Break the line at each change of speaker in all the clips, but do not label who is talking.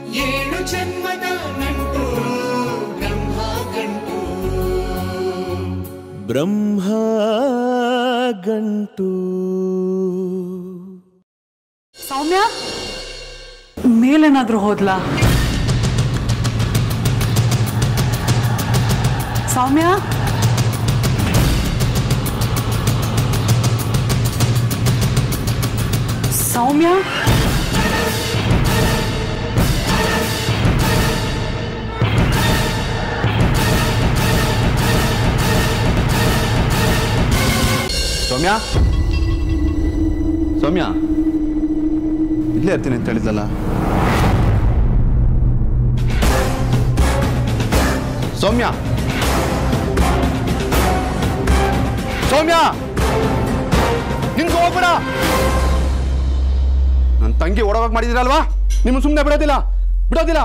ಏಳು ಜನ್ಮದ ನಂಟು ಬ್ರಹ್ಮ ಗಂಟು
ಬ್ರಹ್ಮ ಗಂಟು
ಸೌಮ್ಯ ಮೇಲೇನಾದ್ರೂ ಹೋದ್ಲಾ ಸೌಮ್ಯ ಸೌಮ್ಯ
ಸೌಮ್ಯ ಸೌಮ್ಯ ಇಲ್ಲೇ ಇರ್ತೀನಿ ಅಂತ ಹೇಳಿದ್ದಲ್ಲ ಸೌಮ್ಯ ಸೌಮ್ಯ ನಿನ್ಗೆ ಹೋಗ್ಬೇಡ ನನ್ನ ತಂಗಿ ಓಡೋವಾಗ ಮಾಡಿದಿರಲ್ವಾ ನಿಮ್ಮ ಸುಮ್ಮನೆ ಬಿಡೋದಿಲ್ಲ ಬಿಡೋದಿಲ್ಲ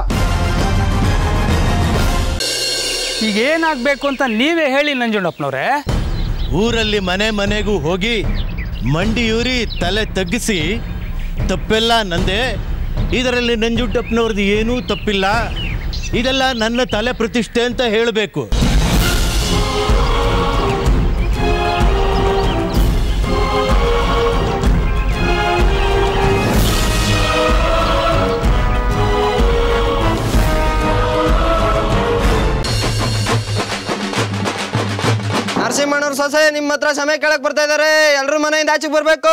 ಈಗ ಏನಾಗಬೇಕು ಅಂತ ನೀವೇ ಹೇಳಿ ನಂಜುಂಡಪ್ಪನವ್ರೆ
ಊರಲ್ಲಿ ಮನೆ ಮನೆಗೂ ಹೋಗಿ ಮಂಡಿಯೂರಿ ತಲೆ ತಗ್ಗಿಸಿ ತಪ್ಪೆಲ್ಲ ನಂದೆ ಇದರಲ್ಲಿ ನಂಜುಂಡಪ್ಪನವ್ರದ್ದು ಏನೂ ತಪ್ಪಿಲ್ಲ ಇದೆಲ್ಲ ನನ್ನ ತಲೆ ಪ್ರತಿಷ್ಠೆ ಅಂತ ಹೇಳಬೇಕು
ನರಸಿಂಹಣ್ಣವ್ರ ಸೊಸೆ ನಿಮ್ಮ ಹತ್ರ ಸಮಯ ಕೇಳಕ್ ಬರ್ತಾ ಇದಾರೆ ಎಲ್ರು ಮನೆಯಿಂದ ಆಚೆಗೆ ಬರ್ಬೇಕು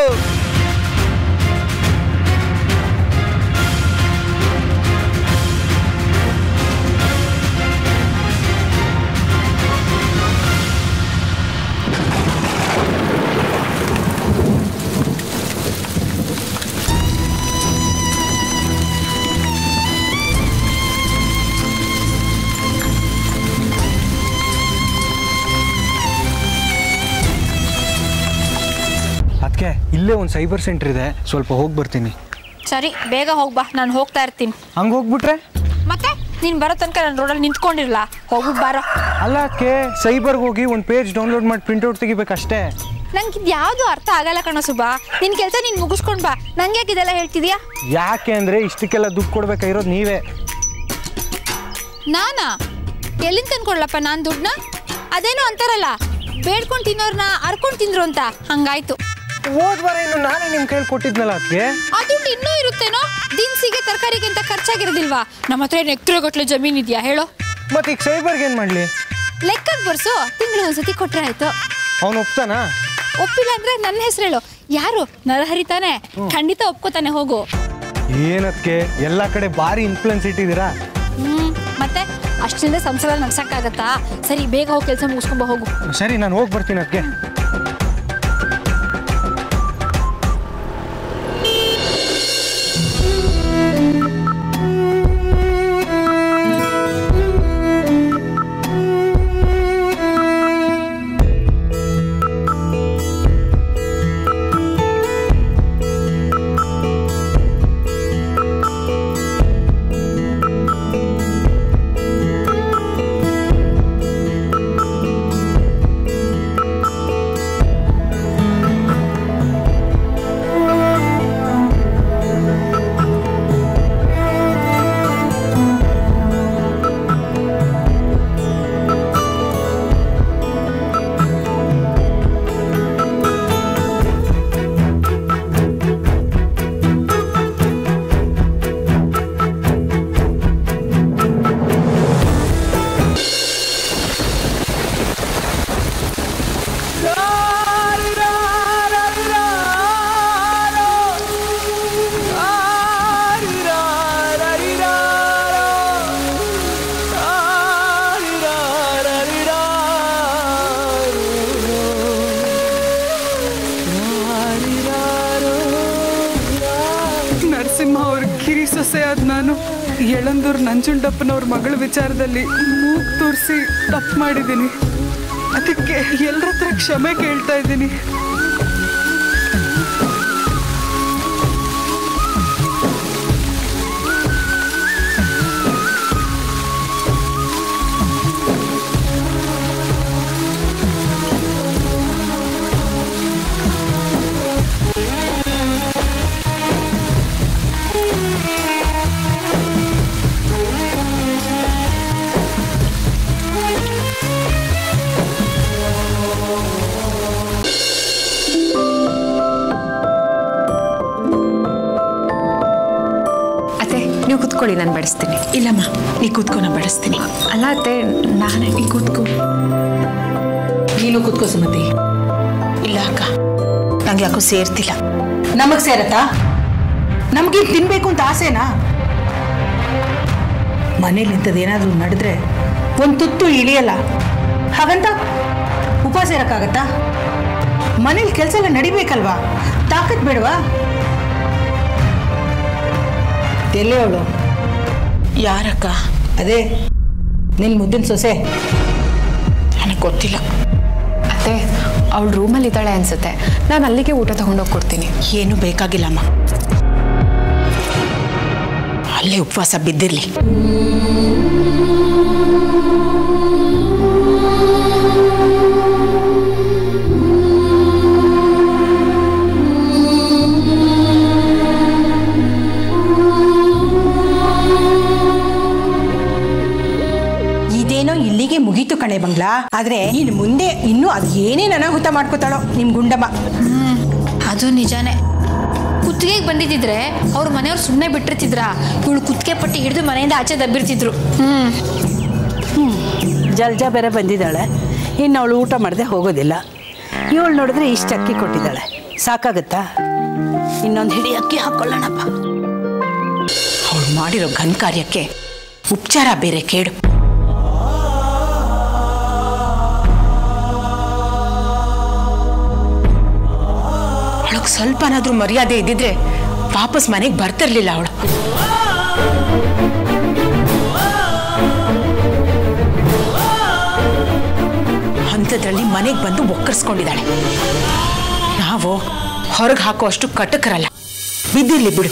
ಅದಕ್ಕೆ ಇಲ್ಲೇ ಒಂದು ಸೈಬರ್ ಸೆಂಟರ್ ಇದೆ ಸ್ವಲ್ಪ ಹೋಗಿ ಬರ್ತೀನಿ
ಸರಿ ಬೇಗ ಹೋಗ್ಬಾ ನಾನು ಹೋಗ್ತಾ ಇರ್ತೀನಿ
ಹಂಗೆ ಹೋಗ್ಬಿಟ್ರೆ
ಮತ್ತೆ ನೀನು ಬರೋ ತನಕ ನಾನು ರೋಡಲ್ಲಿ ನಿಂತ್ಕೊಂಡಿರಲ್ಲ ಹೋಗ್ಬಿಟ್ಟು ಬಾರೋ
ಅಲ್ಲ ಅದಕ್ಕೆ ಸೈಬರ್ಗೆ ಹೋಗಿ ಒಂದು ಪೇಜ್ ಡೌನ್ಲೋಡ್ ಮಾಡಿ ಪ್ರಿಂಟ್ಔಟ್ ತೆಗಿಬೇಕಷ್ಟೇ
ನಂಗೆ ಇದು ಯಾವುದು ಅರ್ಥ ಆಗಲ್ಲ ಕಣೋ ಸುಬಾ ನಿನ್ನ ಕೆಲಸ ನೀನು ಮುಗಿಸ್ಕೊಂಡು ಬಾ ನಂಗೆ ಯಾಕೆ ಇದೆಲ್ಲ ಹೇಳ್ತಿದ್ಯಾ
ಯಾಕೆ ಅಂದರೆ ಇಷ್ಟಕ್ಕೆಲ್ಲ ದುಡ್ಡು ಕೊಡ್ಬೇಕಾಗಿರೋದು ನೀವೇ
ನಾನಾ ಎಲ್ಲಿಂದ ತಂದ್ಕೊಡ್ಲಪ್ಪ ನಾನು ದುಡ್ಡನ್ನ ಅದೇನೋ ಅಂತಾರಲ್ಲ ಬೇಡ್ಕೊಂಡು ತಿನ್ನೋರ್ನ ಅರ್ಕೊಂಡು ತಿಂದ್ರು ಅಂತ ಹಂಗಾಯ್ತು
ಹೋದ್ ವಾರ ಇನ್ನು ನಾನೇ ನಿಮ್ಮ ಕೈಲಿ ಕೊಟ್ಟಿದ್ನಲ್ಲ ಅದಕ್ಕೆ
ಆ ದುಡ್ಡು ಇನ್ನೂ ಇರುತ್ತೇನೋ ದಿನಸಿಗೆ ತರಕಾರಿಗೆ ಅಂತ ಖರ್ಚಾಗಿರೋದಿಲ್ವಾ ನಮ್ಮ ಹತ್ರ ಏನು ಎಕರೆ ಗಟ್ಲೆ ಜಮೀನು ಇದೆಯಾ ಹೇಳು
ಮತ್ತೆ ಈಗ ಸೈಬರ್ಗೆ ಏನು ಮಾಡಲಿ
ಲೆಕ್ಕಕ್ಕೆ ಬರ್ಸು ತಿಂಗಳು ಒಂದ್ಸತಿ ಕೊಟ್ರೆ ಆಯ್ತು
ಅವನು ಒಪ್ತಾನಾ
ಒಪ್ಪಿಲ್ಲ ಅಂದ್ರೆ ನನ್ನ ಹೆಸರು ಹೇಳು ಯಾರು ನರಹರಿ ತಾನೆ ಖಂಡಿತ ಒಪ್ಕೋತಾನೆ ಹೋಗು
ಏನದಕ್ಕೆ ಎಲ್ಲ ಕಡೆ ಭಾರಿ ಇನ್ಫ್ಲುಯೆನ್ಸ್ ಇಟ್ಟಿದ್ದೀರಾ
ಹ್ಮ್ ಮತ್ತೆ ಅಷ್ಟಿಲ್ಲದೆ ಸಂಸಾರ ನಡ್ಸಕ್ಕಾಗತ್ತಾ ಸರಿ ಬೇಗ ಹೋಗಿ ಕೆಲಸ ಮುಗಿಸ್ಕೊಂಬ ಹೋಗು
ಸರಿ ನಾನು ಹೋಗಿ ಬರ್ತೀನಿ ಅದಕ್ಕೆ
ನರಸಿಂಹ ಅವ್ರ ಕಿರಿ ಸೊಸೆಯಾದ ನಾನು ಯಳಂದೂರ್ ನಂಜುಂಡಪ್ಪನವ್ರ ಮಗಳ ವಿಚಾರದಲ್ಲಿ ಮೂಗ್ ತೋರಿಸಿ ತಪ್ಪು ಮಾಡಿದ್ದೀನಿ ಅದಕ್ಕೆ ಎಲ್ಲರ ಹತ್ರ ಕ್ಷಮೆ ಕೇಳ್ತಾ ಇದ್ದೀನಿ
ನೀವು ಕುತ್ಕೊಳ್ಳಿ ನಾನು ಬಡಿಸ್ತೀನಿ
ಇಲ್ಲಮ್ಮ ನೀ ಕೂತ್ಕೊ ನಾ ಬಡಿಸ್ತೀನಿ
ಅಲ್ಲ ಅತ್ತೆ ನಾನೇ
ನೀ ಕೂತ್ಕೋ ನೀನು ಕೂತ್ಕೋ ಸುಮತಿ ಇಲ್ಲ ಅಕ್ಕ ನಂಗೆ ಯಾಕೋ ಸೇರ್ತಿಲ್ಲ ನಮಗ್ ಸೇರತ್ತಾ ನಮ್ಗೆ ತಿನ್ಬೇಕು ಅಂತ ಆಸೆನಾ ಮನೇಲಿ ಇಂಥದ್ದೇನಾದ್ರೂ ನಡೆದ್ರೆ ಒಂದು ತುತ್ತು ಇಳಿಯಲ್ಲ ಹಾಗಂತ ಉಪವಾಸ ಇರಕ್ಕಾಗತ್ತಾ ಮನೇಲಿ ಕೆಲಸ ಎಲ್ಲ ನಡಿಬೇಕಲ್ವಾ ತಾಕತ್ ಬೇಡವಾ ಎಲ್ಲಿ ಅವಳು ಯಾರಕ್ಕ ಅದೇ ನಿನ್ ಮುದ್ದಿನ ಸೊಸೆ ನನಗೆ ಗೊತ್ತಿಲ್ಲ
ಅತ್ತೆ ಅವಳು ರೂಮಲ್ಲಿ ಇದ್ದಾಳೆ ಅನ್ಸುತ್ತೆ ನಾನು ಅಲ್ಲಿಗೆ ಊಟ ತಗೊಂಡೋಗಿ ಕೊಡ್ತೀನಿ
ಏನು ಬೇಕಾಗಿಲ್ಲಮ್ಮ ಅಲ್ಲೇ ಉಪವಾಸ ಬಿದ್ದಿರ್ಲಿ ಇದೇನೋ ಇಲ್ಲಿಗೆ ಮುಗೀತು ಕಣೆ ಬಂಗ್ಲಾ ಆದ್ರೆ ಇನ್ನು ಮುಂದೆ ಇನ್ನೂ ಅದು ಏನೇನು ಅನಾಹುತ ಮಾಡ್ಕೋತಾಳೋ ನಿಮ್ ಗುಂಡಮ್ಮ
ಅದು ನಿಜಾನೇ ಕುತ್ತಿಗೆಗೆ ಬಂದಿದ್ದಿದ್ರೆ ಅವ್ರ ಮನೆಯವ್ರು ಸುಮ್ಮನೆ ಬಿಟ್ಟಿರ್ತಿದ್ರ ಇವಳು ಕುತ್ತಿಗೆ ಪಟ್ಟಿ ಹಿಡಿದು ಮನೆಯಿಂದ ಆಚೆ ದಬ್ಬಿರ್ತಿದ್ರು ಹ್ಮ್
ಜಲ್ಜಾ ಬೇರೆ ಬಂದಿದ್ದಾಳೆ ಇನ್ನು ಅವಳು ಊಟ ಮಾಡದೆ ಹೋಗೋದಿಲ್ಲ ಇವಳು ನೋಡಿದ್ರೆ ಇಷ್ಟು ಅಕ್ಕಿ ಕೊಟ್ಟಿದ್ದಾಳೆ ಸಾಕಾಗುತ್ತಾ ಇನ್ನೊಂದು ಹಿಡಿ ಅಕ್ಕಿ ಹಾಕೊಳ್ಳೋಣಪ್ಪ
ಅವಳು ಮಾಡಿರೋ ಘನ್ ಕಾರ್ಯಕ್ಕೆ ಉಪಚಾರ ಬೇರೆ ಕೇಡು ಅವಳಿಗೆ ಸ್ವಲ್ಪನಾದ್ರೂ ಮರ್ಯಾದೆ ಇದ್ದಿದ್ರೆ ವಾಪಸ್ ಮನೆಗೆ ಬರ್ತಿರ್ಲಿಲ್ಲ ಅವಳು ಅಂಥದ್ರಲ್ಲಿ ಮನೆಗೆ ಬಂದು ಒಕ್ಕರ್ಸ್ಕೊಂಡಿದ್ದಾಳೆ ನಾವು ಹೊರಗೆ ಹಾಕೋ ಅಷ್ಟು ಕಟಕರಲ್ಲ ಬಿದ್ದಿರ್ಲಿ ಬಿಡು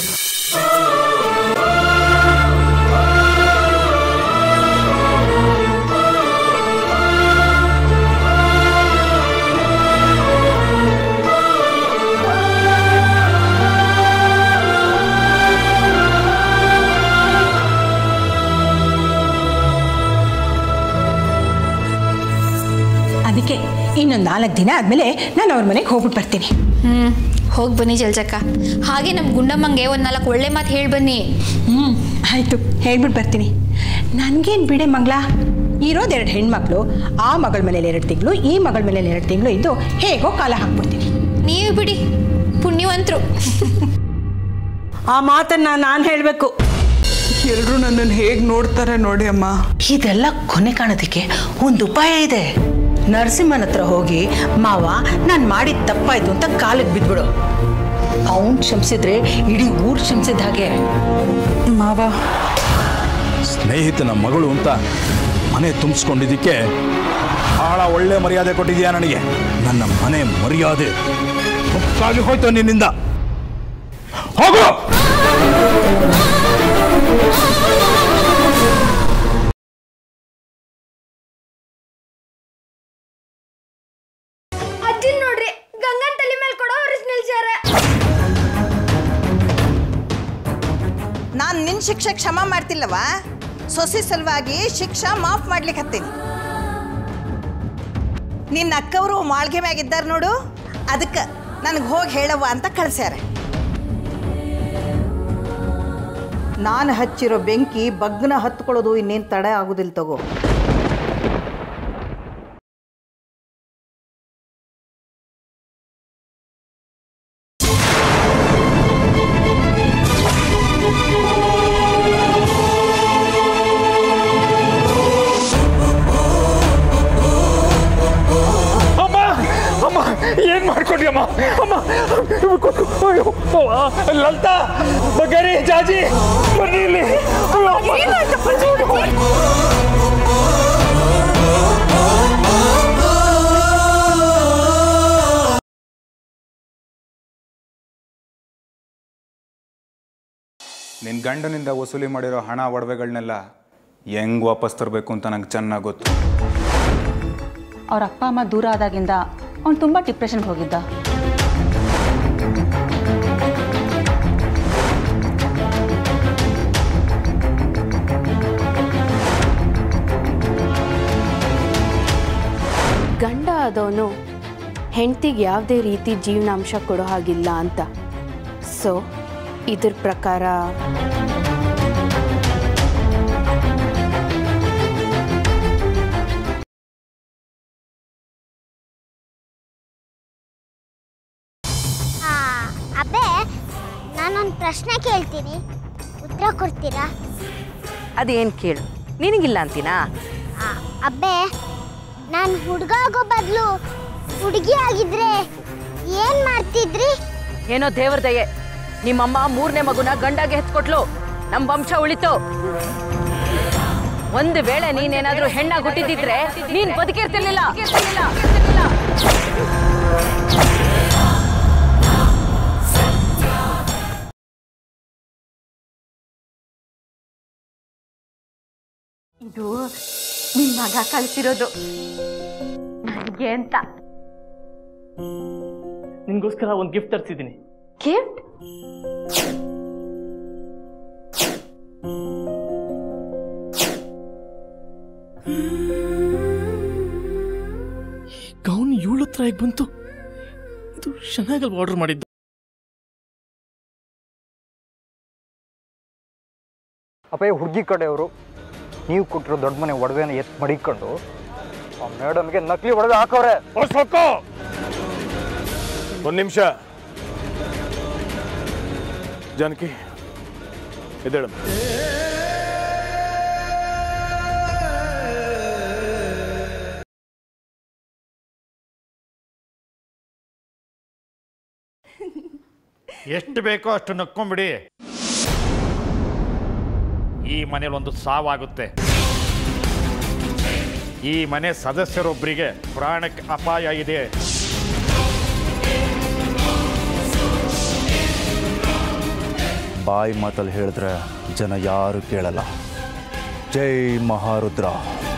ಅದಕ್ಕೆ ಇನ್ನೊಂದು ನಾಲ್ಕು ದಿನ ಆದಮೇಲೆ ನಾನು ಅವ್ರ ಮನೆಗೆ ಹೋಗ್ಬಿಟ್ಟು ಬರ್ತೀನಿ
ಹ್ಞೂ ಹೋಗಿ ಬನ್ನಿ ಜಲ್ಜಕ್ಕ ಹಾಗೆ ನಮ್ಮ ಗುಂಡಮ್ಮಂಗೆ ಒಂದು ನಾಲ್ಕು ಒಳ್ಳೆ ಮಾತು ಹೇಳಿ ಬನ್ನಿ
ಹ್ಞೂ ಆಯಿತು ಹೇಳ್ಬಿಟ್ಟು ಬರ್ತೀನಿ ನನಗೇನು ಬಿಡೆ ಮಂಗ್ಲ ಇರೋದೆರಡು ಹೆಣ್ಮಕ್ಳು ಆ ಮಗಳ ಮನೇಲಿ ಎರಡು ತಿಂಗಳು ಈ ಮಗಳ ಮನೇಲಿ ಎರಡು ತಿಂಗಳು ಇದ್ದು ಹೇಗೋ ಕಾಲ ಹಾಕ್ಬಿಡ್ತೀನಿ
ನೀವು ಬಿಡಿ ಪುಣ್ಯವಂತರು
ಆ ಮಾತನ್ನ ನಾನು ಹೇಳಬೇಕು
ಎಲ್ಲರೂ ನನ್ನನ್ನು ಹೇಗೆ ನೋಡ್ತಾರೆ ನೋಡಿ ಅಮ್ಮ
ಇದೆಲ್ಲ ಕೊನೆ ಕಾಣೋದಕ್ಕೆ ಒಂದು ಉಪಾಯ ಇದೆ ನರಸಿಂಹನ ಹತ್ರ ಹೋಗಿ ಮಾವ ನಾನು ಮಾಡಿದ ತಪ್ಪಾಯ್ತು ಅಂತ ಕಾಲಿಗೆ ಬಿದ್ಬಿಡು ಅವನ್ ಕ್ಷಮಿಸಿದ್ರೆ ಇಡೀ ಊರು ಕ್ಷಮಿಸಿದ ಹಾಗೆ
ಮಾವ
ಸ್ನೇಹಿತನ ಮಗಳು ಅಂತ ಮನೆ ತುಂಬಿಸ್ಕೊಂಡಿದ್ದಕ್ಕೆ ಬಹಳ ಒಳ್ಳೆ ಮರ್ಯಾದೆ ಕೊಟ್ಟಿದ್ಯಾ ನನಗೆ ನನ್ನ ಮನೆ ಮರ್ಯಾದೆ ಮುಕ್ಕಾಗಿ ಹೋಯ್ತು ನಿನ್ನಿಂದ ಹೋಗು
ಅಜ್ಜಿನ್ ನೋಡ್ರಿ ಗಂಗನ್ ತಲೆ ಮೇಲೆ ಕೊಡೋ ಒರಿಜಿನಲ್ ಸೇರ
ನಾನು ನಿನ್ನ ಶಿಕ್ಷೆ ಕ್ಷಮ ಮಾಡ್ತಿಲ್ಲವಾ ಸೊಸೆ ಸಲುವಾಗಿ ಶಿಕ್ಷಾ ಮಾಫ್ ಮಾಡ್ಲಿಕ್ಕೆ ಹತ್ತೀನಿ ನಿನ್ನ ಅಕ್ಕವರು ಮಾಳ್ಗೆ ಮ್ಯಾಗಿದ್ದಾರೆ ನೋಡು ಅದಕ್ಕೆ ನನಗೆ ಹೋಗಿ ಹೇಳವ್ವ ಅಂತ ಕಳ್ಸ್ಯಾರ ನಾನು ಹಚ್ಚಿರೋ ಬೆಂಕಿ ಬಗ್ನ ಹತ್ಕೊಳ್ಳೋದು ಇನ್ನೇನು ತಡೆ ಆಗೋದಿಲ್ಲ ತಗೋ
ಅಮ್ಮ ಅಮ್ಮ ಏನ್ ಮಾಡ್ಕೊಂಡಿ ಅಮ್ಮ ಅಮ್ಮ ಕೂತ್ಕೊ. ಅಯ್ಯೋ, ಅವ್ವ, ಲಲಿತಾ ಬಗರಿ ಜಾಜಿ ಬನ್ನಿ ಇಲ್ಲಿ ಅಯ್ಯೋ, ಅಮ್ಮ.
ನಿನ್ನ ಗಂಡನಿಂದ ವಸೂಲಿ ಮಾಡಿರೋ ಹಣ ಒಡವೆಗಳನ್ನೆಲ್ಲ ಹೆಂಗ್ ವಾಪಸ್ ತರಬೇಕು ಅಂತ ನಂಗೆ ಚೆನ್ನಾಗಿ ಗೊತ್ತು
ಅವ್ರ ಅಪ್ಪ ಅಮ್ಮ ದೂರ ಆದಾಗಿಂದ ಅವ್ನು ತುಂಬ ಡಿಪ್ರೆಷನ್ಗೆ ಹೋಗಿದ್ದ
ಗಂಡ ಆದವನು ಹೆಂಡ್ತಿಗೆ ಯಾವುದೇ ರೀತಿ ಜೀವನಾಂಶ ಕೊಡೋ ಹಾಗಿಲ್ಲ ಅಂತ ಸೊ ಇದ್ರ ಪ್ರಕಾರ
ಕೇಳ್ತೀನಿ ಉತ್ತರ ಕೊಡ್ತೀರಾ
ಅದೇನು ಕೇಳು ನಿನಗಿಲ್ಲ ಅಂತೀನಾ
ಆ, ಅಬ್ಬೆ ನಾನು ಹುಡುಗ ಆಗೋ ಬದಲು ಹುಡುಗಿ ಆಗಿದ್ರೆ ಏನ್ ಮಾಡ್ತಿದ್ರಿ
ಏನೋ ದೇವ್ರ ದಯೆ ನಿಮ್ಮಮ್ಮ ಮೂರನೇ ಮಗುನ ಗಂಡಾಗೆ ಹೆತ್ಕೊಟ್ಲು ನಮ್ಮ ವಂಶ ಉಳಿತು ಒಂದು ವೇಳೆ ನೀನೇನಾದ್ರೂ ಹೆಣ್ಣಾಗಿ ಹುಟ್ಟಿದಿದ್ರೆ ನೀನ್ ಬದುಕಿರ್ತಿರ್ಲಿಲ್ಲ
ಇದು ನಿಮ್ಮ ಮಗ ಕಳ್ಸಿರೋದು ನನಗೆ ಅಂತ
ನಿನ್ಗೋಸ್ಕರ ಒಂದು ಗಿಫ್ಟ್ ತರಿಸಿದ್ದೀನಿ
ಗಿಫ್ಟ್
ಗೌನ್ ಏಳು ಹತ್ರ ಹೇಗೆ ಬಂತು ಇದು ಚೆನ್ನಾಗಲ್ವ ಆರ್ಡರ್ ಮಾಡಿದ್ದು
ಅಪ್ಪ ಹುಡುಗಿ ಕಡೆಯವರು ನೀವು ಕೊಟ್ಟಿರೋ ದೊಡ್ಡ ಮನೆ ಒಡವೆನ ಎತ್ ಮಡಿಕೊಂಡು ಆ ಮೇಡಮ್ಗೆ ನಕಲಿ ಒಡವೆ ಹಾಕವ್ರೆ
ಒಂದು ನಿಮಿಷ ಜಾನಕಿ ಎದ್ದೇಳಮ್ಮ
ಎಷ್ಟು ಬೇಕೋ ಅಷ್ಟು ನಕ್ಕೊಂಬಿಡಿ ಈ ಮನೇಲಿ ಒಂದು ಸಾವಾಗುತ್ತೆ ಈ ಮನೆ ಸದಸ್ಯರೊಬ್ಬರಿಗೆ ಪ್ರಾಣಕ್ಕೆ ಅಪಾಯ ಇದೆ
ಬಾಯಿ ಮಾತಲ್ಲಿ ಹೇಳಿದ್ರೆ ಜನ ಯಾರು ಕೇಳಲ್ಲ ಜೈ ಮಹಾರುದ್ರ